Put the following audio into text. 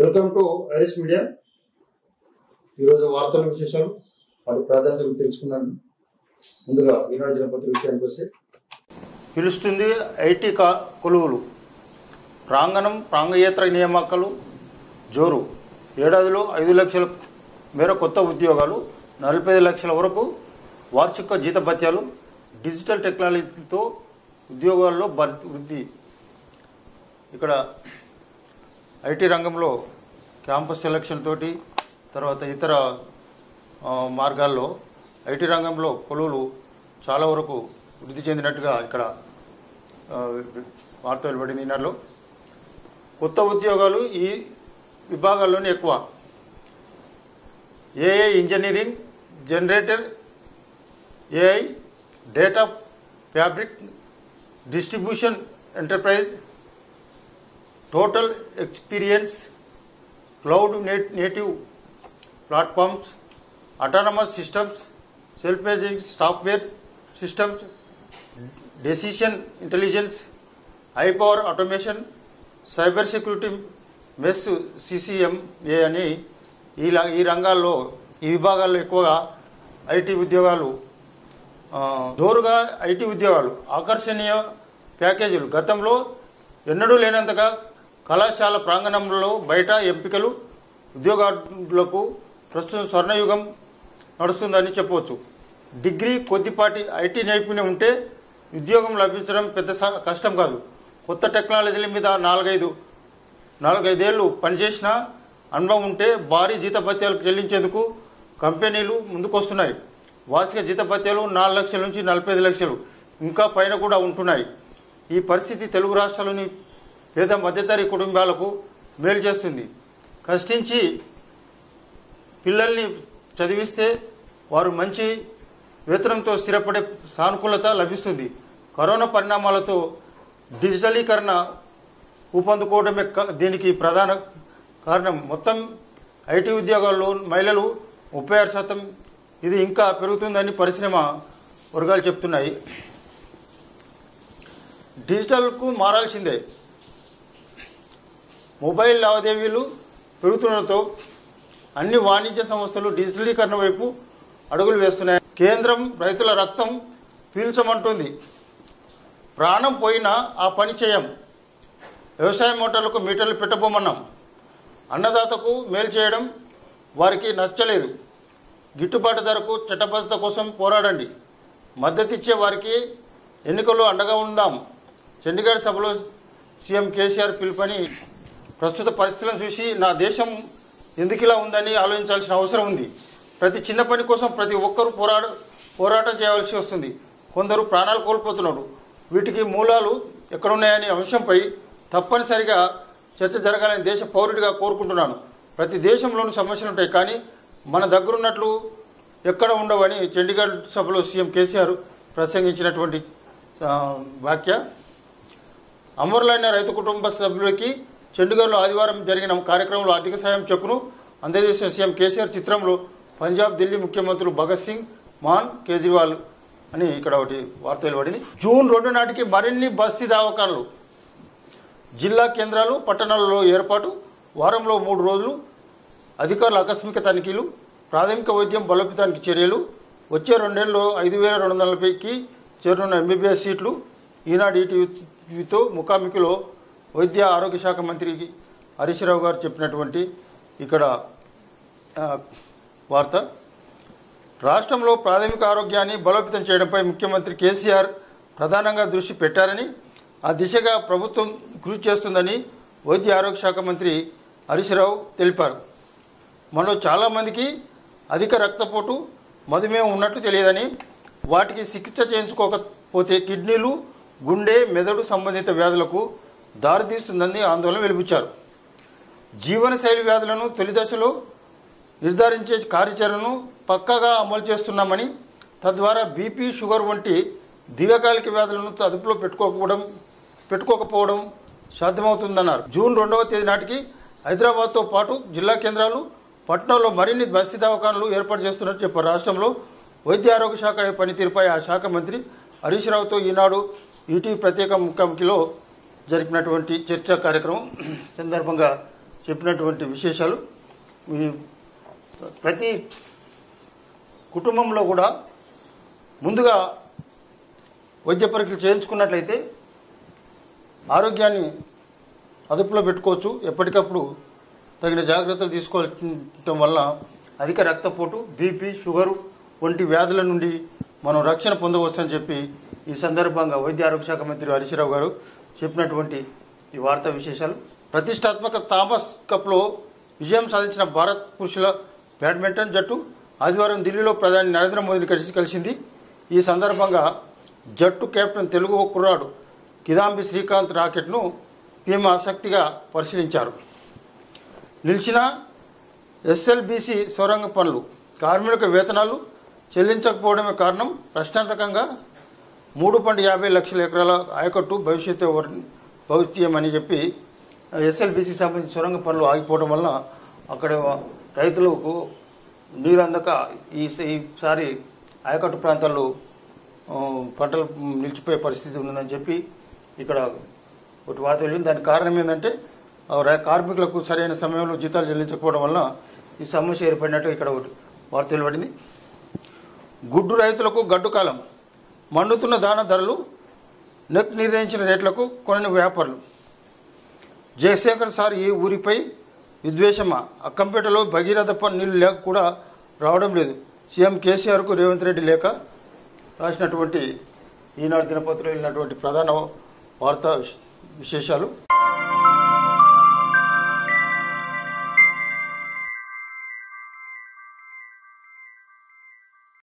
welcome to iris media ఈరోజు వార్తల విశేషాలు వాటి ప్రాధాన్యతలు తెలుసుకున్నాను ముందుగా ఈనాడు దినపత్రిక విషయానికి వస్తే పిలుస్తుంది ఐటీ కా కొలువులు ప్రాంగణం ప్రాంగయేతర నియామకాలు జోరు ఏడాదిలో ఐదు లక్షల మేర కొత్త ఉద్యోగాలు నలభై ఐదు లక్షల వరకు వార్షిక జీతభత్యాలు డిజిటల్ టెక్నాలజీతో ఉద్యోగాల్లో భర్- వృద్ధి ఇక్కడ ఐటీ రంగంలో క్యాంపస్ సెలక్షన్ తోటి తర్వాత ఇతర ఆ, మార్గాల్లో ఐటీ రంగంలో కొలువులు చాలా వరకు వృద్ధి చెందినట్టుగా ఇక్కడ ఆ, వార్త వెలువడింది ఈనాడులో కొత్త ఉద్యోగాలు ఈ విభాగాల్లోనే ఎక్కువ AI engineering generator AI data fabric distribution enterprise total experience cloud native platforms autonomous systems self managing software systems decision intelligence high power automation cyber security mesh CCMA అని ఈ ల- ఈ రంగాల్లో ఈ విభాగాల్లో ఎక్కువగా ఐటీ ఉద్యోగాలు ఆ, జోరుగా ఐటీ ఉద్యోగాలు ఆకర్షణీయ ప్యాకేజీలు గతంలో ఎన్నడూ లేనంతగా కళాశాల ప్రాంగణంలో బయట ఎంపికలు ఉద్యోగాలకు ప్రస్తుతం స్వర్ణయుగం నడుస్తుందని చెప్పవచ్చు డిగ్రీ కొద్దిపాటి ఐటీ నైపుణ్యం ఉంటే ఉద్యోగం లభించడం పెద్ద స- కష్టం కాదు కొత్త టెక్నాలజీల మీద నాలుగైదు నాలుగైదేళ్లు పనిచేసిన అనుభవం ఉంటే భారీ జీతభత్యాలు చెల్లించేందుకు కంపెనీలు ముందుకొస్తున్నాయి వార్షిక జీతభత్యాలు నాలుగు లక్షల నుంచి నలభై ఐదు లక్షలు ఇంకా పైన కూడా ఉంటున్నాయి ఈ పరిస్థితి తెలుగు రాష్ట్రాల్లోని పేద మధ్యతరి కుటుంబాలకు మేలు చేస్తుంది కష్టించి పిల్లల్ని చదివిస్తే వారు మంచి వేతనంతో స్థిరపడే సానుకూలత లభిస్తుంది కరోనా పరిణామాలతో డిజిటలీకరణ ఊపందుకోవడమే క- దీనికి ప్రధాన కారణం మొత్తం ఐటీ ఉద్యోగాల్లో మహిళలు ముప్పై ఆరు శాతం ఇది ఇంకా పెరుగుతుందని పరిశ్రమ వర్గాలు చెప్తున్నాయి డిజిటల్కు మారాల్సిందే మొబైల్ లావాదేవీలు పెరుగుతుండటంతో అన్ని వాణిజ్య సంస్థలు డిజిటలీకరణ వైపు అడుగులు వేస్తున్నాయి కేంద్రం రైతుల రక్తం పీల్చమంటుంది ప్రాణం పోయినా ఆ పని చేయం వ్యవసాయ మోటార్లకు మీటర్లు పెట్టబోమన్నాం అన్నదాతకు మేలు చేయడం వారికి నచ్చలేదు గిట్టుబాటు ధరకు చట్టబద్ధత కోసం పోరాడండి మద్దతిచ్చే వారికి ఎన్నికల్లో అండగా ఉందాం చండీగఢ్ సభలో సీఎం కేసీఆర్ పిలుపని ప్రస్తుత పరిస్థితులను చూసి నా దేశం ఎందుకు ఇలా ఉందని ఆలోచించాల్సిన అవసరం ఉంది ప్రతి చిన్న పని కోసం ప్రతి ఒక్కరూ పోరాడ పోరాటం చేయవలసి వస్తుంది కొందరు ప్రాణాలు కోల్పోతున్నారు వీటికి మూలాలు ఎక్కడున్నాయనే అంశంపై తప్పనిసరిగా చర్చ జరగాలని దేశ పౌరుడిగా కోరుకుంటున్నాను ప్రతి దేశంలోనూ సమస్యలు ఉంటాయి కానీ మన దగ్గరున్నట్లు ఎక్కడ ఉండవని చండీగఢ్ సభలో సీఎం కేసీఆర్ ప్రసంగించినటువంటి ఆ, వాక్య అమరులైన రైతు కుటుంబ సభ్యులకి చండీగఢ్లో ఆదివారం జరిగిన కార్యక్రమంలో ఆర్థిక సాయం చెక్కును అందజేసిన సీఎం కేసీఆర్ చిత్రంలో పంజాబ్ ఢిల్లీ ముఖ్యమంత్రులు భగత్ సింగ్ మాన్ కేజ్రీవాల్ అని ఇక్కడ ఒకటి వార్త వెలువడింది జూన్ రెండు నాటికి మరిన్ని బస్తీ దవాఖానలు జిల్లా కేంద్రాలు పట్టణాలలో ఏర్పాటు వారంలో మూడు రోజులు అధికారుల ఆకస్మిక తనిఖీలు ప్రాథమిక వైద్యం బలోపేతానికి చర్యలు వచ్చే రెండేళ్లలో ఐదు వేల రెండు వందల నలభైకి చేరున్న ఎంబీబీఎస్ సీట్లు ఈనాడు ఈటీవీతో ముఖాముఖిలో వైద్య ఆరోగ్య శాఖ మంత్రి హరీష్ రావు గారు చెప్పినటువంటి ఇక్కడ ఆ, వార్త రాష్ట్రంలో ప్రాథమిక ఆరోగ్యాన్ని బలోపేతం చేయడంపై ముఖ్యమంత్రి కేసీఆర్ ప్రధానంగా దృష్టి పెట్టారని ఆ దిశగా ప్రభుత్వం కృషి చేస్తుందని వైద్య ఆరోగ్య శాఖ మంత్రి హరీష్ రావు తెలిపారు మనలో చాలామందికి అధిక రక్తపోటు మధుమేహం ఉన్నట్లు తెలియదని వాటికి చికిత్స చేయించుకోకపోతే కిడ్నీలు గుండె మెదడు సంబంధిత వ్యాధులకు దారితీస్తుందని ఆందోళన వెలిపించారు జీవనశైలి వ్యాధులను తొలి దశలో నిర్ధారించే కార్యాచరణను పక్కాగా అమలు చేస్తున్నామని తద్వారా బీపీ షుగర్ వంటి దీర్ఘకాలిక వ్యాధులను అదుపులో పెట్టుకోకపోవడం పెట్టుకోకపోవడం సాధ్యమవుతుందన్నారు జూన్ రెండవ తేదీ నాటికి హైదరాబాద్తో పాటు జిల్లా కేంద్రాలు పట్టణంలో మరిన్ని బస్తీ దవాఖానలు ఏర్పాటు చేస్తున్నట్టు చెప్పారు రాష్ట్రంలో వైద్య ఆరోగ్య శాఖ పనితీరుపై ఆ శాఖ మంత్రి హరీష్ రావుతో ఈనాడు ఈటీవీ ప్రత్యేక ముఖాముఖిలో జరిపినటువంటి చర్చా కార్యక్రమం సందర్భంగా చెప్పినటువంటి విశేషాలు ఈ ప్రతి కుటుంబంలో కూడా ముందుగా వైద్య పరీక్షలు చేయించుకున్నట్లయితే ఆరోగ్యాన్ని అదుపులో పెట్టుకోవచ్చు ఎప్పటికప్పుడు తగిన జాగ్రత్తలు తీసుకోవటం వల్ల అధిక రక్తపోటు బీపీ షుగరు వంటి వ్యాధుల నుండి మనం రక్షణ పొందవచ్చని చెప్పి ఈ సందర్భంగా వైద్య ఆరోగ్య శాఖ మంత్రి హరీశ్రావు గారు చెప్పినటువంటి ఈ వార్తా విశేషాలు ప్రతిష్టాత్మక థామస్ కప్లో విజయం సాధించిన భారత్ పురుషుల బ్యాడ్మింటన్ జట్టు ఆదివారం ఢిల్లీలో ప్రధాని నరేంద్ర మోదీని కలిసి కలిసింది ఈ సందర్భంగా జట్టు కెప్టెన్ తెలుగు కుర్రాడు కిదాంబి శ్రీకాంత్ రాకెట్ను పీఎం ఆసక్తిగా పరిశీలించారు నిలిచిన ఎస్ఎల్బీసీ సొరంగ పనులు కార్మికుల వేతనాలు చెల్లించకపోవడమే కారణం ప్రశ్నార్థకంగా మూడు పాయింట్ యాభై లక్షల ఎకరాల ఆయకట్టు భవిష్యత్తు వర్- భవిష్యమని చెప్పి ఎస్ఎల్బీసీ సంబంధించి సొరంగ పనులు ఆగిపోవడం వల్ల అక్కడ రైతులకు నీరు అందక ఈ ఈసారి ఆయకట్టు ప్రాంతాల్లో ఆ, పంటలు నిలిచిపోయే పరిస్థితి ఉన్నదని చెప్పి ఇక్కడ ఒకటి వార్త వెళ్ళింది దానికి కారణం ఏంటంటే ఆ ర- కార్మికులకు సరైన సమయంలో జీతాలు చెల్లించకపోవడం వల్ల ఈ సమస్య ఏర్పడినట్టు ఇక్కడ ఒకటి వార్త వెలువడింది గుడ్డు రైతులకు గడ్డు కాలం మండుతున్న దాన ధరలు నెక్ నిర్ణయించిన రేట్లకు కొన్ని వ్యాపారులు జయశేఖర్ సార్ ఈ ఊరిపై విద్వేషమా అక్కంపేటలో భగీరథ ప- నీళ్లు లేక కూడా రావడం లేదు సీఎం కేసీఆర్కు రేవంత్ రెడ్డి లేక రాసినటువంటి ఈనాడు దినపత్రిలో వెళ్ళినటువంటి ప్రధాన వార్తా విశేషాలు